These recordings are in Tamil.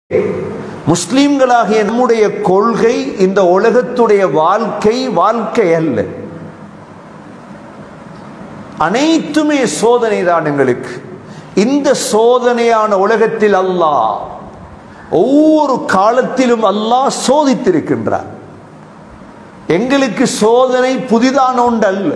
முஸ்லிம்களாகிய நம்முடைய கொள்கை இந்த உலகத்துடைய வாழ்க்கை வாழ்க்கை அல்ல அனைத்துமே சோதனை தான் எங்களுக்கு இந்த சோதனையான உலகத்தில் அல்லாஹ் ஒவ்வொரு காலத்திலும் அல்லாஹ் சோதித்திருக்கின்றார் எங்களுக்கு சோதனை புதிதான ஒன்று அல்ல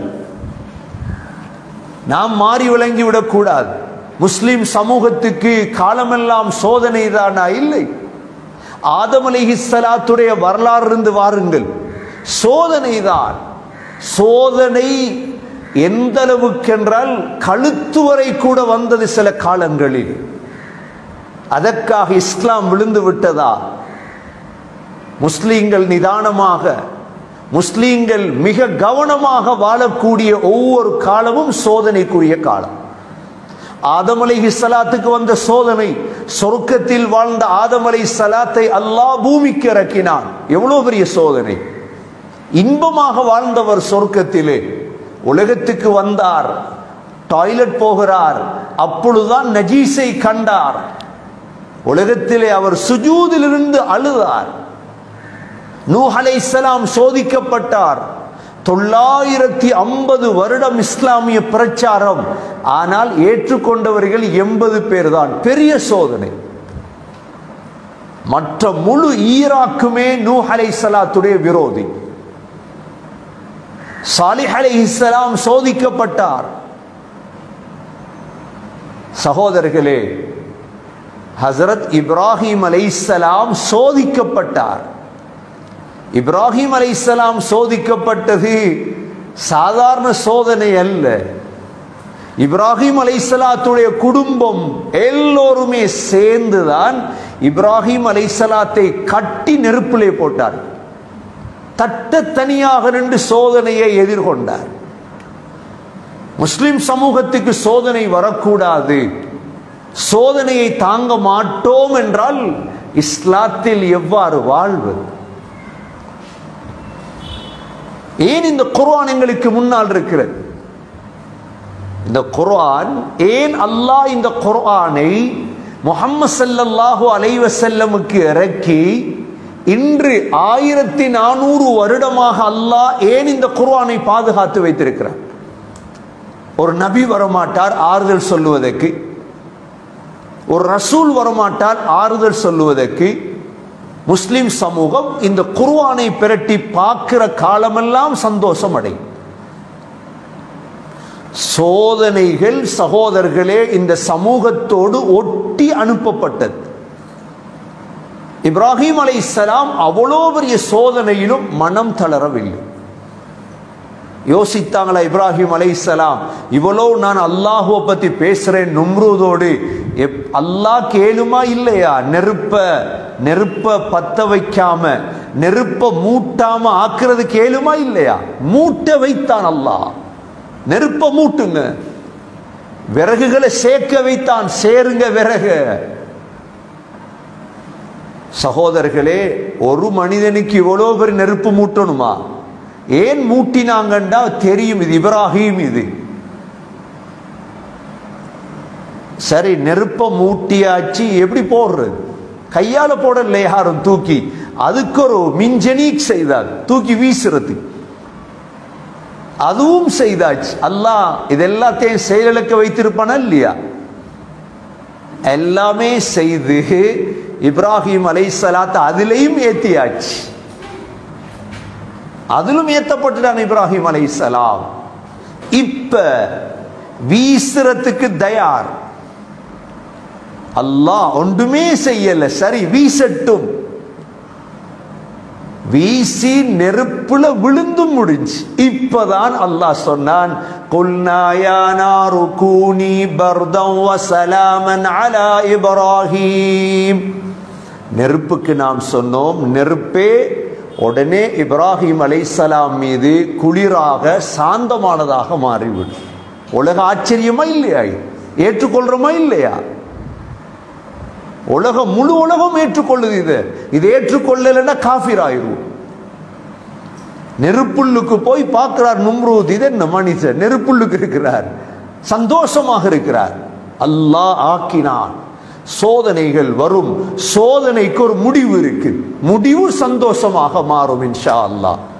நாம் மாறி விளங்கிவிடக் கூடாது முஸ்லிம் சமூகத்துக்கு காலமெல்லாம் சோதனை தானா இல்லை ஆதம் அலிஹிஸ்ஸலாத்துடைய வரலாறு இருந்து வாருங்கள் சோதனை தான் சோதனை எந்த அளவுக்கென்றால் கழுத்து வரை கூட வந்தது சில காலங்களில் அதற்காக இஸ்லாம் விழுந்து விட்டதா முஸ்லீம்கள் நிதானமாக முஸ்லீம்கள் மிக கவனமாக வாழக்கூடிய ஒவ்வொரு காலமும் சோதனைக்குரிய காலம் ஆதம் அலைஹி சலாத்துக்கு வந்த சோதனை சொர்க்கத்தில் வாழ்ந்த ஆதம் அலை சலாத்தை அல்லாஹ் பூமிக்கு இறக்கினான் எவ்வளவு பெரிய சோதனை இன்பமாக வாழ்ந்தவர் சொர்க்கத்திலே உலகத்துக்கு வந்தார் டாய்லெட் போகிறார் அப்பொழுதுதான் நஜீஸை கண்டார் உலகத்திலே அவர் சுஜூதிலிருந்து அழுதார் நூஹ் அலைஹிஸ்ஸலாம் சோதிக்கப்பட்டார் தொள்ளாயிரத்தி ஐம்பது வருடம் இஸ்லாமிய பிரச்சாரம் ஆனால் ஏற்றுக்கொண்டவர்கள் எண்பது பேர் தான் பெரிய சோதனை மற்ற முழு ஈராக்குமே நூஹ் அலைஹிஸ்ஸலாத்துடைய விரோதி சாலிஹ் அலைஹிஸ்ஸலாம் சோதிக்கப்பட்டார் சகோதரர்களே ஹசரத் இப்ராஹிம் அலைஹிஸ்ஸலாம் சோதிக்கப்பட்டார் இப்ராஹிம் அலைஹிஸ்ஸலாம் சோதிக்கப்பட்டது சாதாரண சோதனை அல்ல இப்ராஹிம் அலைஹிஸ்ஸலாத்துடைய குடும்பம் எல்லோருமே சேர்ந்துதான் இப்ராஹிம் அலைஹிஸ்ஸலாத்தை கட்டி நெருப்பிலே போட்டார் தட்ட தனியாக நின்று சோதனையை எதிர்கொண்டார் முஸ்லிம் சமூகத்துக்கு சோதனை வரக்கூடாது சோதனையை தாங்க மாட்டோம் என்றால் இஸ்லாத்தில் எவ்வாறு வாழ்வது ஏன் இந்த குர்ஆன் எங்களுக்கு முன்னால் இருக்கிறது இந்த குர்ஆன் ஏன் அல்லாஹ் இந்த குர்ஆனை முஹம்மது ஸல்லல்லாஹு அலைஹி வஸல்லமுக்கு இறக்கி இன்று ஆயிரத்தி நானூறு வருடமாக அல்லாஹ் ஏன் இந்த குர்ஆனை பாதுகாத்து வைத்திருக்கிறார் ஒரு நபி வரமாட்டார் ஆறுதல் சொல்லுவதற்கு ஒரு ரசூல் வரமாட்டார் ஆறுதல் சொல்லுவதற்கு முஸ்லிம் சமூகம் இந்த குர்ஆனை பிரட்டி பார்க்கிற காலமெல்லாம் சந்தோஷம் அடையும் சோதனைகள் சகோதரர்களே இந்த சமூகத்தோடு ஒட்டி அனுப்பப்பட்டது இப்ராஹிம் அலைஹிஸ்ஸலாம் அவ்வளோ பெரிய சோதனையிலும் மனம் தளரவில்லை யோசித்தாங்களா இப்ராஹிம் அலைஹிஸ்ஸலாம் இவ்வளோ நான் அல்லாஹுவை பத்தி பேசுறேன் நும்ரூதோடு எப் அல்லாஹ் கேளுமா இல்லையா நெருப்ப நெருப்ப பத்த வைக்காம நெருப்ப மூட்டாம ஆக்குறது கேளுமா இல்லையா மூட்ட வைத்தான் அல்லாஹ் நெருப்ப மூட்டுங்க விறகுகளை சேர்க்க வைத்தான் சேருங்க விறகு சகோதரர்களே ஒரு மனிதனுக்கு இவ்வளோ பெரிய நெருப்பு மூட்டணுமா ஏன் மூட்டினாங்கண்டா தெரியும் இது இப்ராஹிம் இது சரி நெருப்ப மூட்டியாச்சு எப்படி போடுறது கையால போடல யாரும் தூக்கி அதுக்கு ஒரு மின்ஜனீக் செய்தார் தூக்கி வீசுறது அதுவும் செய்தாச்சு அல்லாஹ் இதெல்லாத்தையும் செயலிழக்க வைத்திருப்பானா இல்லையா எல்லாமே செய்து இப்ராஹிம் அலை சலாத் அதிலையும் ஏத்தியாச்சு அதிலும் ஏத்தப்பட்டுட்டான் இப்ராஹிம் அலை சலாம் இப்ப வீசுறதுக்கு தயார் அல்லாஹ் ஒன்றுமே செய்யல சரி வீசட்டும் வீசி நெருப்புல விழுந்தும் முடிஞ்சு இப்பதான் அல்லாஹ் சொன்னான் குல்நாயானாரு கூனி பர்தம் வசலாமன் அலா இப்ராஹிம் நெருப்புக்கு நாம் சொன்னோம் நெருப்பே உடனே இப்ராஹிம் அலைசலாம் மீது குளிராக சாந்தமானதாக மாறிவிடும் உலக ஆச்சரியமா இல்லையா ஏற்றுக்கொள்றோமா இல்லையா உலகம் முழு உலகம் ஏற்றுக்கொள்ளுது இது இது ஏற்றுக்கொள்ளலைன்னா காஃபிர் ஆயிரும் நெருப்புள்ளுக்கு போய் பார்க்கிறார் நும்ரூத் இது என்ன மனுஷன் நெருப்புள்ளுக்கு இருக்கிறார் சந்தோஷமாக இருக்கிறார் அல்லாஹ் ஆக்கினான் சோதனைகள் வரும் சோதனைக்கு ஒரு முடிவு இருக்கு முடிவு சந்தோஷமாக மாறும் இன்ஷா அல்லாஹ்